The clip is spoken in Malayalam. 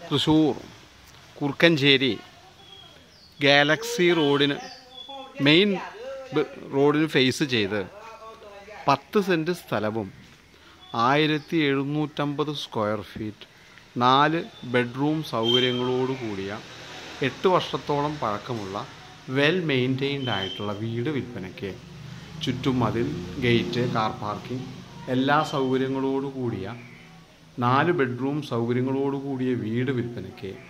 തൃശ്ശൂർ കുറുക്കഞ്ചേരി ഗാലക്സി റോഡിന് മെയിൻ ബ- റോഡിന് ഫേസ് ചെയ്ത് പത്ത് സെൻറ്റ് സ്ഥലവും ആയിരത്തി എഴുന്നൂറ്റമ്പത് സ്ക്വയർ ഫീറ്റ് നാല് ബെഡ്റൂം സൗകര്യങ്ങളോട് കൂടിയ എട്ട് വർഷത്തോളം പഴക്കമുള്ള വെൽ മെയിൻറ്റെയിൻഡ് ആയിട്ടുള്ള വീട് വിൽപ്പനയ്ക്ക് ചുറ്റും മതിൽ ഗേറ്റ് കാർ പാർക്കിംഗ് എല്ലാ സൗകര്യങ്ങളോട് കൂടിയ നാല് ബെഡ്റൂം സൗകര്യങ്ങളോട് കൂടിയ വീട് വിൽപ്പനയ്ക്ക്